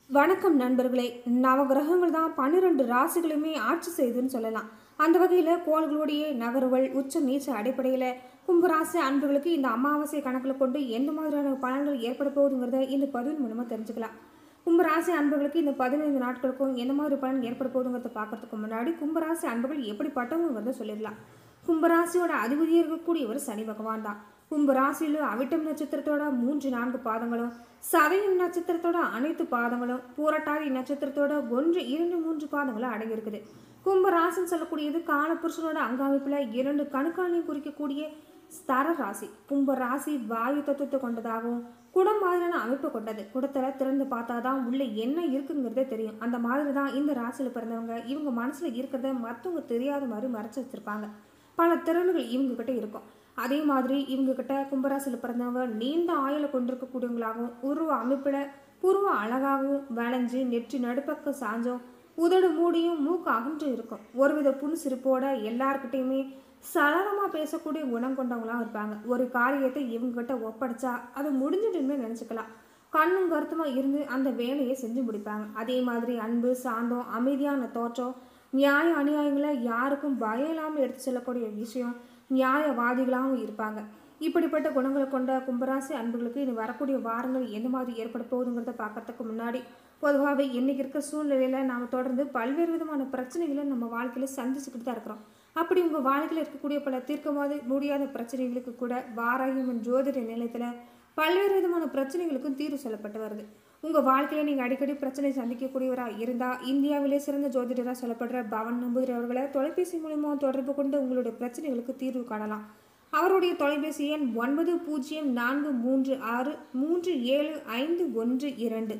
வணக்கம் நண்பர்களே நவகிரகங்கள் தான் பன்னிரெண்டு ராசிகளுமே ஆட்சி செய்யுதுன்னு சொல்லலாம் அந்த வகையில் கோள்களுடைய நகர்வுகள் உச்ச நீச்ச அடிப்படையில் கும்பராசி அன்பர்களுக்கு இந்த அமாவாசை கணக்கில் கொண்டு எந்த மாதிரியான பலன்கள் ஏற்பட போகுதுங்கிறத இந்த பதிவின் மூலமாக தெரிஞ்சுக்கலாம் கும்பராசி அன்பர்களுக்கு இந்த பதினைந்து நாட்களுக்கும் எந்த மாதிரி பலன் ஏற்பட போகுதுங்கிறத பார்க்கறதுக்கு முன்னாடி கும்பராசி அன்பர்கள் எப்படிப்பட்டவங்கிறத சொல்லிடலாம் கும்பராசியோட அதிபதியாக இருக்கக்கூடியவர் சனி பகவான் தான் கும்பராசியில் அவிட்டம் நட்சத்திரத்தோட மூன்று நான்கு பாதங்களும் சதயம் நட்சத்திரத்தோட அனைத்து பாதங்களும் பூரட்டாதி நட்சத்திரத்தோட ஒன்று இரண்டு மூன்று பாதங்களும் அடங்கியிருக்குது கும்பராசின்னு சொல்லக்கூடியது காலபுருஷனோட அங்கமைப்பில் இரண்டு கணுக்காலையும் குறிக்கக்கூடிய ஸ்தர ராசி கும்ப ராசி வாயு தத்துவத்தை கொண்டதாகவும் குடம் மாதிரியான அமைப்பு கொண்டது குடத்துல திறந்து பார்த்தா தான் உள்ள என்ன இருக்குங்கிறதே தெரியும் அந்த மாதிரி தான் இந்த ராசியில் பிறந்தவங்க இவங்க மனசுல இருக்கிறத மற்றவங்க தெரியாத மாதிரி மறைச்சு வச்சிருப்பாங்க பல திறன்கள் இவங்க கிட்ட இருக்கும் அதே மாதிரி இவங்க கிட்ட கும்பராசியில் பிறந்தவங்க நீண்ட ஆயுளை கொண்டிருக்கக்கூடியவங்களாகவும் உருவ அமைப்பில் புருவ அழகாகவும் வளைஞ்சு நெற்றி நடுப்பக்க சாஞ்சோம் உதடு மூடியும் மூக்கு அகன்று இருக்கும் ஒருவித புன்சிரிப்போட எல்லார்கிட்டையுமே சலனமாக பேசக்கூடிய குணம் கொண்டவங்களாம் இருப்பாங்க ஒரு காரியத்தை இவங்க கிட்ட ஒப்படைச்சா அது முடிஞ்சிடுன்னு நினச்சிக்கலாம் கண்ணும் கருத்துமா இருந்து அந்த வேலையை செஞ்சு முடிப்பாங்க அதே மாதிரி அன்பு சாந்தம் அமைதியான தோற்றம் நியாய அநியாயங்களை யாருக்கும் பயம் இல்லாமல் எடுத்து செல்லக்கூடிய விஷயம் நியாயவாதிகளாகவும் இருப்பாங்க இப்படிப்பட்ட குணங்களை கொண்ட கும்பராசி அன்புகளுக்கு இனி வரக்கூடிய வாரங்கள் எந்த மாதிரி ஏற்பட போகுதுங்கிறத பார்க்கறதுக்கு முன்னாடி பொதுவாகவே இன்னைக்கு இருக்க சூழ்நிலையில் நாம் தொடர்ந்து பல்வேறு விதமான பிரச்சனைகளை நம்ம வாழ்க்கையில் சந்திச்சுக்கிட்டு தான் இருக்கிறோம் அப்படி உங்கள் வாழ்க்கையில் இருக்கக்கூடிய பல தீர்க்க முடியாத பிரச்சனைகளுக்கு கூட வாராயமன் ஜோதிட நிலையத்தில் பல்வேறு விதமான பிரச்சனைகளுக்கும் தீர்வு சொல்லப்பட்டு வருது உங்கள் வாழ்க்கையில் நீங்கள் அடிக்கடி பிரச்சனை சந்திக்கக்கூடியவராக இருந்தால் இந்தியாவிலே சிறந்த ஜோதிடராக சொல்லப்படுற பவன் நம்பூதிரி அவர்களை தொலைபேசி மூலமா தொடர்பு கொண்டு உங்களுடைய பிரச்சனைகளுக்கு தீர்வு காணலாம் அவருடைய தொலைபேசி எண் ஒன்பது பூஜ்ஜியம் நான்கு மூன்று ஆறு மூன்று ஏழு ஐந்து ஒன்று இரண்டு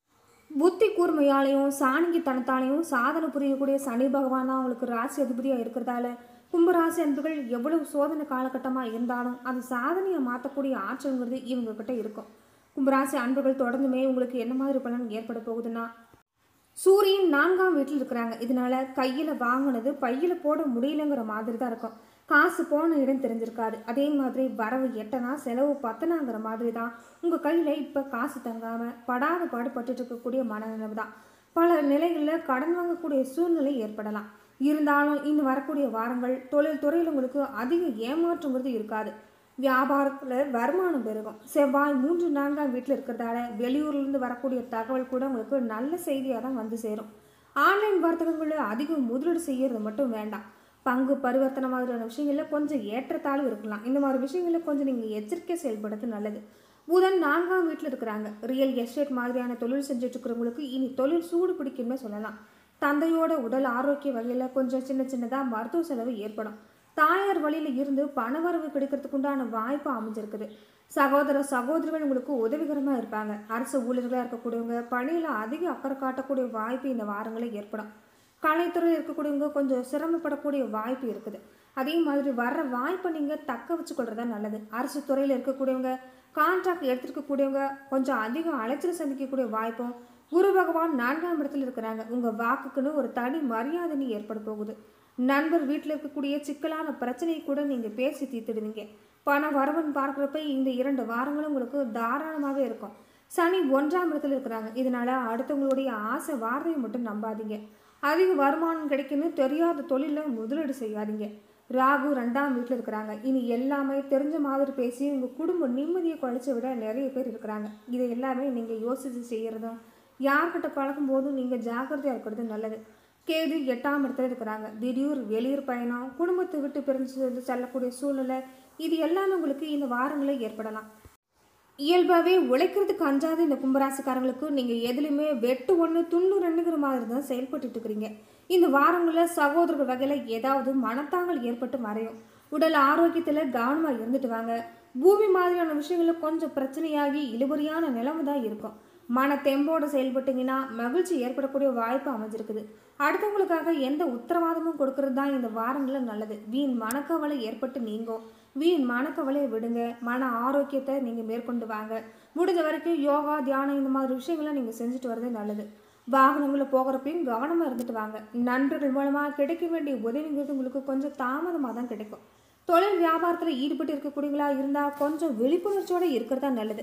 புத்தி கூர்மையாலையும் சாணங்கித்தனத்தாலையும் சாதனை புரியக்கூடிய சனி பகவான் தான் உங்களுக்கு ராசி அதிபதியாக இருக்கிறதால கும்பராசி அன்புகள் எவ்வளவு சோதனை காலகட்டமாக இருந்தாலும் அது சாதனையை மாற்றக்கூடிய ஆற்றல்ங்கிறது இவங்க கிட்ட இருக்கும் கும்பராசி அன்புகள் தொடர்ந்துமே உங்களுக்கு என்ன மாதிரி பலன் ஏற்பட போகுதுன்னா சூரியன் நான்காம் வீட்டில் இருக்கிறாங்க இதனால கையில் வாங்கினது பையில் போட முடியலங்கிற மாதிரி தான் இருக்கும் காசு போன இடம் தெரிஞ்சிருக்காது அதே மாதிரி வரவு எட்டனா செலவு பத்தனாங்கிற மாதிரி தான் உங்கள் கையில் இப்போ காசு தங்காமல் படாத பாடுபட்டுட்டு இருக்கக்கூடிய மனநிலைமை தான் பல நிலைகளில் கடன் வாங்கக்கூடிய சூழ்நிலை ஏற்படலாம் இருந்தாலும் இன்னும் வரக்கூடிய வாரங்கள் தொழில் துறையில் உங்களுக்கு அதிக ஏமாற்றங்கிறது இருக்காது வியாபாரத்தில் வருமானம் பெருகும் செவ்வாய் மூன்று நான்காம் வீட்டில் இருக்கிறதால வெளியூர்லேருந்து வரக்கூடிய தகவல் கூட உங்களுக்கு நல்ல செய்தியாக தான் வந்து சேரும் ஆன்லைன் வர்த்தகங்களில் அதிகம் முதலீடு செய்யறது மட்டும் வேண்டாம் பங்கு பரிவர்த்தனை மாதிரியான விஷயங்களில் கொஞ்சம் ஏற்றத்தாழ்வு இருக்கலாம் இந்த மாதிரி விஷயங்களில் கொஞ்சம் நீங்கள் எச்சரிக்கை செயல்படுறது நல்லது புதன் நான்காம் வீட்டில் இருக்கிறாங்க ரியல் எஸ்டேட் மாதிரியான தொழில் செஞ்சுட்டு இருக்கிறவங்களுக்கு இனி தொழில் சூடு பிடிக்கும்னு சொல்லலாம் தந்தையோட உடல் ஆரோக்கிய வகையில் கொஞ்சம் சின்ன சின்னதாக மருத்துவ செலவு ஏற்படும் தாயார் வழியில் இருந்து பணவரவு கிடைக்கிறதுக்கு உண்டான வாய்ப்பு அமைஞ்சிருக்குது சகோதர சகோதரிகள் உங்களுக்கு உதவிகரமாக இருப்பாங்க அரசு ஊழியர்களாக இருக்கக்கூடியவங்க பணியில் அதிக அக்கறை காட்டக்கூடிய வாய்ப்பு இந்த வாரங்களில் ஏற்படும் கலைத்துறையில் இருக்கக்கூடியவங்க கொஞ்சம் சிரமப்படக்கூடிய வாய்ப்பு இருக்குது அதே மாதிரி வர்ற வாய்ப்பை நீங்கள் தக்க வச்சுக்கொள்றதா நல்லது அரசு துறையில் இருக்கக்கூடியவங்க கான்ட்ராக்ட் எடுத்துருக்கக்கூடியவங்க கொஞ்சம் அதிகம் அலைச்சல் சந்திக்கக்கூடிய வாய்ப்பும் குரு பகவான் நான்காம் இடத்துல இருக்கிறாங்க உங்கள் வாக்குக்குன்னு ஒரு தனி மரியாதைன்னு ஏற்பட போகுது நண்பர் வீட்டில் இருக்கக்கூடிய சிக்கலான பிரச்சனையை கூட நீங்கள் பேசி தீர்த்துடுவீங்க பண வரவன் பார்க்குறப்ப இந்த இரண்டு வாரங்களும் உங்களுக்கு தாராளமாகவே இருக்கும் சனி ஒன்றாம் இடத்துல இருக்கிறாங்க இதனால அடுத்தவங்களுடைய ஆசை வார்த்தையை மட்டும் நம்பாதீங்க அதிக வருமானம் கிடைக்குன்னு தெரியாத தொழிலில் முதலீடு செய்யாதீங்க ராகு ரெண்டாம் வீட்டில் இருக்கிறாங்க இனி எல்லாமே தெரிஞ்ச மாதிரி பேசி உங்கள் குடும்ப நிம்மதியை குறைச்சி விட நிறைய பேர் இருக்கிறாங்க இதை எல்லாமே நீங்கள் யோசித்து செய்கிறதும் யார்கிட்ட பழகும் போதும் நீங்கள் ஜாக்கிரதையாக இருக்கிறது நல்லது கேது எட்டாம் இடத்துல இருக்கிறாங்க திடீர் வெளியூர் பயணம் குடும்பத்தை விட்டு பிரிஞ்சு செல்லக்கூடிய சூழ்நிலை இது எல்லாமே உங்களுக்கு இந்த வாரங்களில் ஏற்படலாம் இயல்பாகவே உழைக்கிறதுக்கு அஞ்சாத இந்த கும்பராசிக்காரங்களுக்கு நீங்கள் எதுலையுமே வெட்டு ஒன்று துண்டு ரெண்டுங்கிற மாதிரி தான் செயல்பட்டு இருக்கிறீங்க இந்த வாரங்களில் சகோதரர்கள் வகையில் ஏதாவது மனத்தாங்கல் ஏற்பட்டு மறையும் உடல் ஆரோக்கியத்தில் கவனமாக இருந்துட்டு வாங்க பூமி மாதிரியான விஷயங்களில் கொஞ்சம் பிரச்சனையாகி இழுபறியான நிலைமை தான் இருக்கும் மன தெம்போடு செயல்பட்டீங்கன்னா மகிழ்ச்சி ஏற்படக்கூடிய வாய்ப்பு அமைஞ்சிருக்குது அடுத்தவங்களுக்காக எந்த உத்தரவாதமும் கொடுக்கறது தான் இந்த வாரங்களில் நல்லது வீண் மனக்கவலை ஏற்பட்டு நீங்கும் வீண் மனக்கவலையை விடுங்க மன ஆரோக்கியத்தை நீங்கள் மேற்கொண்டு வாங்க முடிஞ்ச வரைக்கும் யோகா தியானம் இந்த மாதிரி விஷயங்களை நீங்கள் செஞ்சுட்டு வரதே நல்லது வாகனங்களில் போகிறப்பையும் கவனமாக இருந்துட்டு வாங்க நண்பர்கள் மூலமாக கிடைக்க வேண்டிய உதவிங்கிறது உங்களுக்கு கொஞ்சம் தாமதமாக தான் கிடைக்கும் தொழில் வியாபாரத்தில் ஈடுபட்டு இருக்கக்கூடியவங்களா இருந்தால் கொஞ்சம் விழிப்புணர்ச்சியோடு இருக்கிறதா நல்லது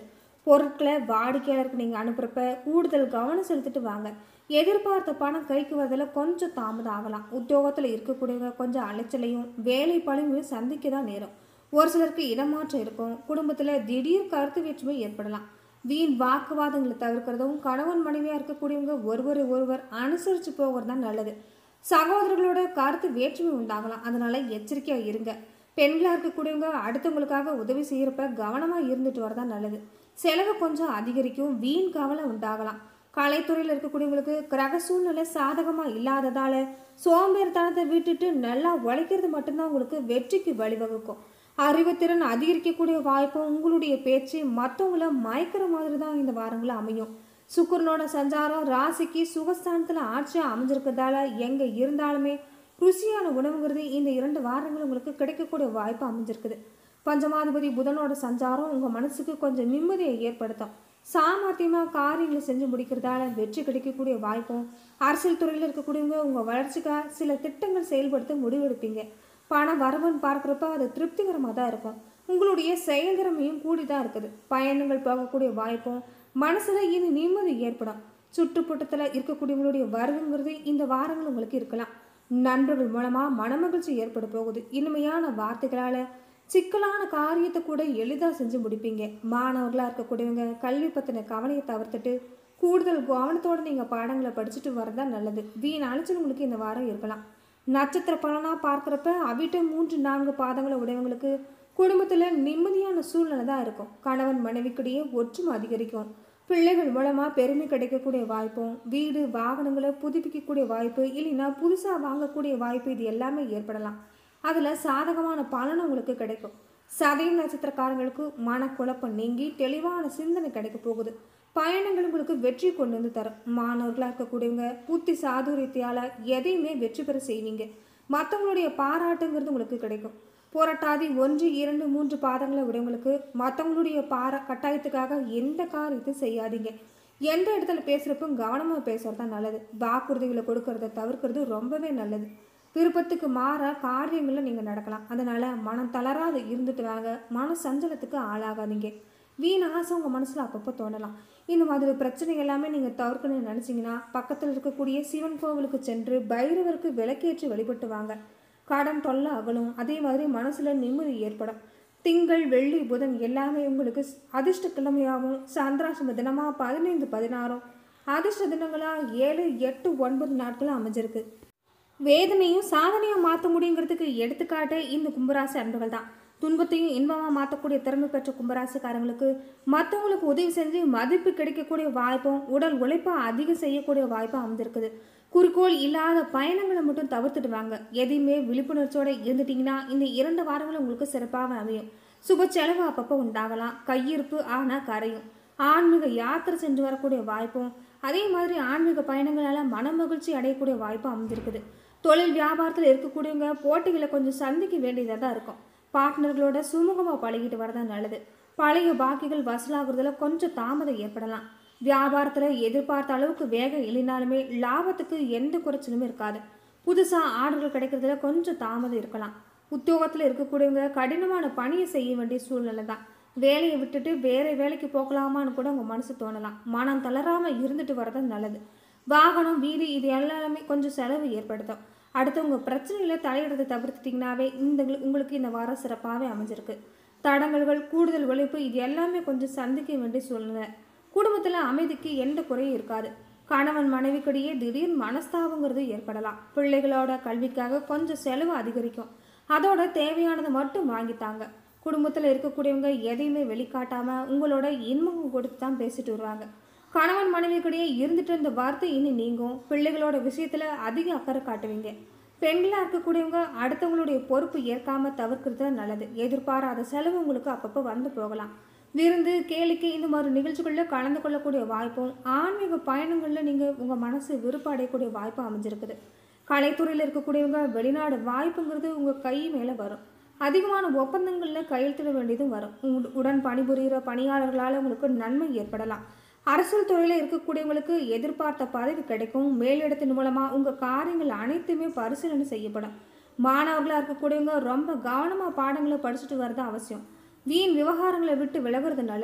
பொருட்களை வாடிக்கையாளருக்கு நீங்கள் அனுப்புகிறப்ப கூடுதல் கவனம் செலுத்திட்டு வாங்க எதிர்பார்த்த பணம் கைக்கு வரதில் கொஞ்சம் தாமதம் ஆகலாம் உத்தியோகத்தில் இருக்கக்கூடியவங்க கொஞ்சம் அலைச்சலையும் வேலை பழுவையும் சந்திக்க தான் நேரும் ஒரு சிலருக்கு இடமாற்றம் இருக்கும் குடும்பத்தில் திடீர் கருத்து வேற்றுமை ஏற்படலாம் வீண் வாக்குவாதங்களை தவிர்க்கிறதும் கணவன் மனைவியாக இருக்கக்கூடியவங்க ஒருவரை ஒருவர் அனுசரித்து போகிறது தான் நல்லது சகோதரர்களோட கருத்து வேற்றுமை உண்டாகலாம் அதனால எச்சரிக்கையாக இருங்க பெண்களாக இருக்கக்கூடியவங்க அடுத்தவங்களுக்காக உதவி செய்கிறப்ப கவனமாக இருந்துட்டு வரதான் நல்லது செலவு கொஞ்சம் அதிகரிக்கும் வீண் கவலை உண்டாகலாம் கலைத்துறையில் இருக்கக்கூடியவங்களுக்கு கிரக சூழ்நிலை சாதகமாக இல்லாததால சோம்பேறித்தனத்தை விட்டுட்டு நல்லா உழைக்கிறது மட்டும்தான் உங்களுக்கு வெற்றிக்கு வழிவகுக்கும் அறிவுத்திறன் அதிகரிக்கக்கூடிய வாய்ப்பும் உங்களுடைய பேச்சு மற்றவங்கள மயக்கிற மாதிரி தான் இந்த வாரங்களில் அமையும் சுக்கரனோட சஞ்சாரம் ராசிக்கு சுகஸ்தானத்தில் ஆட்சியாக அமைஞ்சிருக்கிறதால எங்கே இருந்தாலுமே ருசியான உணவுங்கிறது இந்த இரண்டு வாரங்கள் உங்களுக்கு கிடைக்கக்கூடிய வாய்ப்பு அமைஞ்சிருக்குது பஞ்சமாதிபதி புதனோட சஞ்சாரம் உங்கள் மனசுக்கு கொஞ்சம் நிம்மதியை ஏற்படுத்தும் சாமர்த்தியமாக காரியங்களை செஞ்சு முடிக்கிறதால வெற்றி கிடைக்கக்கூடிய வாய்ப்பும் அரசியல் துறையில் இருக்கக்கூடியவங்க உங்கள் வளர்ச்சிக்காக சில திட்டங்கள் செயல்படுத்த முடிவெடுப்பீங்க பண வரவுன்னு பார்க்குறப்ப அது திருப்திகரமாக தான் இருக்கும் உங்களுடைய செயல்திறமையும் கூடி தான் இருக்குது பயணங்கள் போகக்கூடிய வாய்ப்பும் மனசில் இனி நிம்மதி ஏற்படும் சுற்றுப்புறத்தில் இருக்கக்கூடியவங்களுடைய வருகைங்கிறது இந்த வாரங்கள் உங்களுக்கு இருக்கலாம் நண்பர்கள் மூலமாக மனமகிழ்ச்சி ஏற்பட போகுது இனிமையான வார்த்தைகளால் சிக்கலான காரியத்தை கூட எளிதாக செஞ்சு முடிப்பீங்க மாணவர்களாக இருக்கக்கூடியவங்க கல்வி பற்றின கவலையை தவிர்த்துட்டு கூடுதல் கவனத்தோடு நீங்கள் பாடங்களை படிச்சுட்டு வரதா நல்லது வீண் அலைச்சல் உங்களுக்கு இந்த வாரம் இருக்கலாம் நட்சத்திர பலனாக பார்க்குறப்ப அவிட்ட மூன்று நான்கு பாதங்களை உடையவங்களுக்கு குடும்பத்தில் நிம்மதியான சூழ்நிலை தான் இருக்கும் கணவன் மனைவிக்கிடையே ஒற்றுமை அதிகரிக்கும் பிள்ளைகள் மூலமாக பெருமை கிடைக்கக்கூடிய வாய்ப்பும் வீடு வாகனங்களை புதுப்பிக்கக்கூடிய வாய்ப்பு இல்லைன்னா புதுசாக வாங்கக்கூடிய வாய்ப்பு இது எல்லாமே ஏற்படலாம் அதில் சாதகமான பலன் உங்களுக்கு கிடைக்கும் சதயம் நட்சத்திரக்காரங்களுக்கு மனக்குழப்பம் நீங்கி தெளிவான சிந்தனை கிடைக்க போகுது பயணங்கள் உங்களுக்கு வெற்றி கொண்டு வந்து தரும் மாணவர்களாக இருக்கக்கூடியவங்க புத்தி சாதுரியத்தையால் எதையுமே வெற்றி பெற செய்வீங்க மற்றவங்களுடைய பாராட்டுங்கிறது உங்களுக்கு கிடைக்கும் போராட்டாதி ஒன்று இரண்டு மூன்று பாதங்களை உடையவங்களுக்கு மற்றவங்களுடைய பாரா கட்டாயத்துக்காக எந்த காரியத்தையும் செய்யாதீங்க எந்த இடத்துல பேசுகிறப்பும் கவனமாக பேசுறது தான் நல்லது வாக்குறுதிகளை கொடுக்கறத தவிர்க்கிறது ரொம்பவே நல்லது விருப்பத்துக்கு மாற காரியங்களில் நீங்கள் நடக்கலாம் அதனால் மனம் தளராது இருந்துட்டு வாங்க மன சஞ்சலத்துக்கு ஆளாகாதீங்க வீண் ஆசை உங்கள் மனசில் அப்பப்போ தோணலாம் இந்த மாதிரி பிரச்சனை எல்லாமே நீங்கள் தவிர்க்கணும்னு நினச்சிங்கன்னா பக்கத்தில் இருக்கக்கூடிய சிவன் கோவிலுக்கு சென்று பைரவருக்கு விளக்கேற்றி வழிபட்டு வாங்க கடன் தொல்லை அகலும் அதே மாதிரி மனசில் நிம்மதி ஏற்படும் திங்கள் வெள்ளி புதன் எல்லாமே உங்களுக்கு அதிர்ஷ்ட கிழமையாகவும் சந்திராசிரம தினமாக பதினைந்து பதினாறும் அதிர்ஷ்ட தினங்களாக ஏழு எட்டு ஒன்பது நாட்களும் அமைஞ்சிருக்கு வேதனையும் சாதனையும் மாற்ற முடியுங்கிறதுக்கு எடுத்துக்காட்டு இந்த கும்பராசி அன்பர்கள் தான் துன்பத்தையும் இன்பமாக மாற்றக்கூடிய திறமை பெற்ற கும்பராசிக்காரங்களுக்கு மற்றவங்களுக்கு உதவி செஞ்சு மதிப்பு கிடைக்கக்கூடிய வாய்ப்பும் உடல் உழைப்பை அதிகம் செய்யக்கூடிய வாய்ப்பும் அமைந்திருக்குது குறிக்கோள் இல்லாத பயணங்களை மட்டும் தவிர்த்துட்டு வாங்க எதையுமே விழிப்புணர்ச்சியோட இருந்துட்டீங்கன்னா இந்த இரண்டு வாரங்களும் உங்களுக்கு சிறப்பாக அமையும் சுப செலவு அப்பப்போ உண்டாகலாம் கையிருப்பு ஆனால் கரையும் ஆன்மீக யாத்திரை சென்று வரக்கூடிய வாய்ப்பும் அதே மாதிரி ஆன்மீக பயணங்களால் மனமகிழ்ச்சி அடையக்கூடிய வாய்ப்பும் அமைஞ்சிருக்குது தொழில் வியாபாரத்தில் இருக்கக்கூடியவங்க போட்டிகளை கொஞ்சம் சந்திக்க வேண்டியதாக தான் இருக்கும் பார்ட்னர்களோட சுமூகமாக பழகிட்டு வரதான் நல்லது பழைய பாக்கிகள் வசூலாகிறதுல கொஞ்சம் தாமதம் ஏற்படலாம் வியாபாரத்தில் எதிர்பார்த்த அளவுக்கு வேகம் இல்லைனாலுமே லாபத்துக்கு எந்த குறைச்சலுமே இருக்காது புதுசாக ஆர்டர்கள் கிடைக்கிறதுல கொஞ்சம் தாமதம் இருக்கலாம் உத்தியோகத்தில் இருக்கக்கூடியவங்க கடினமான பணியை செய்ய வேண்டிய சூழ்நிலை தான் வேலையை விட்டுட்டு வேற வேலைக்கு போகலாமான்னு கூட உங்கள் மனசு தோணலாம் மனம் தளராமல் இருந்துட்டு வரது நல்லது வாகனம் வீடு இது எல்லாமே கொஞ்சம் செலவு ஏற்படுத்தும் அடுத்தவங்க பிரச்சனைகளை தலையிடுறதை தவிர்த்துட்டிங்கனாவே இந்த உங்களுக்கு இந்த வாரம் சிறப்பாகவே அமைஞ்சிருக்கு தடங்கல்கள் கூடுதல் உழைப்பு இது எல்லாமே கொஞ்சம் சந்திக்க வேண்டிய சூழ்நிலை குடும்பத்தில் அமைதிக்கு எந்த குறையும் இருக்காது கணவன் மனைவிக்கிடையே திடீர் மனஸ்தாபங்கிறது ஏற்படலாம் பிள்ளைகளோட கல்விக்காக கொஞ்சம் செலவு அதிகரிக்கும் அதோட தேவையானதை மட்டும் வாங்கித்தாங்க குடும்பத்தில் இருக்கக்கூடியவங்க எதையுமே வெளிக்காட்டாம உங்களோட இன்பம் கொடுத்து தான் பேசிட்டு வருவாங்க கணவன் மனைவிக்கிடையே இருந்துட்டு இருந்த வார்த்தை இனி நீங்கும் பிள்ளைகளோட விஷயத்துல அதிக அக்கறை காட்டுவீங்க பெண்களாக இருக்கக்கூடியவங்க அடுத்தவங்களுடைய பொறுப்பு ஏற்காம தவிர்க்கிறது நல்லது எதிர்பாராத செலவு உங்களுக்கு அப்பப்போ வந்து போகலாம் விருந்து கேளிக்கை இந்த மாதிரி நிகழ்ச்சிகளில் கலந்து கொள்ளக்கூடிய வாய்ப்பும் ஆன்மீக பயணங்களில் நீங்கள் உங்கள் மனசு விருப்ப அடையக்கூடிய வாய்ப்பும் அமைஞ்சிருக்குது கலைத்துறையில் இருக்கக்கூடியவங்க வெளிநாடு வாய்ப்புங்கிறது உங்கள் கை மேலே வரும் அதிகமான ஒப்பந்தங்களில் கையெழுத்திட வேண்டியதும் வரும் உங்க- உடன் பணிபுரிகிற பணியாளர்களால் உங்களுக்கு நன்மை ஏற்படலாம் அரசியல் துறையில் இருக்கக்கூடியவங்களுக்கு எதிர்பார்த்த பதவி கிடைக்கும் மேலிடத்தின் மூலமாக உங்கள் காரியங்கள் அனைத்துமே பரிசீலனை செய்யப்படும் மாணவர்களாக இருக்கக்கூடியவங்க ரொம்ப கவனமாக பாடங்களை படிச்சுட்டு வரது அவசியம் வீண் விவகாரங்களை விட்டு விலகுறது நல்லது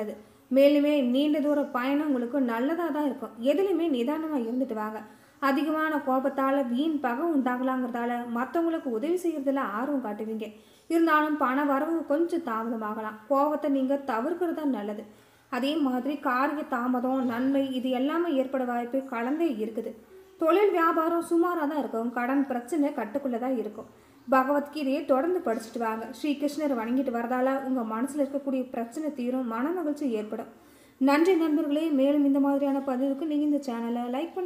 மேலுமே நீண்ட தூர பயணம் உங்களுக்கு நல்லதாக தான் இருக்கும் எதுலையுமே நிதானமாக இருந்துட்டு வாங்க அதிகமான கோபத்தால் வீண் பகை உண்டாகலாங்கிறதால மற்றவங்களுக்கு உதவி செய்யறதுல ஆர்வம் காட்டுவீங்க இருந்தாலும் பண வரவு கொஞ்சம் தாமதமாகலாம் கோபத்தை நீங்கள் தவிர்க்கிறது தான் நல்லது அதே மாதிரி காரிய தாமதம் நன்மை இது எல்லாமே ஏற்பட வாய்ப்பு கலந்தே இருக்குது தொழில் வியாபாரம் சுமாராக தான் இருக்கும் கடன் பிரச்சனை கட்டுக்குள்ளே தான் இருக்கும் பகவத்கீதையை தொடர்ந்து படிச்சுட்டு வாங்க ஸ்ரீ கிருஷ்ணரை வணங்கிட்டு வரதால உங்கள் மனசில் இருக்கக்கூடிய பிரச்சனை தீரும் மன மகிழ்ச்சி ஏற்படும் நன்றி நண்பர்களே மேலும் இந்த மாதிரியான பதிவுக்கு நீங்கள் இந்த சேனலை லைக் பண்ணி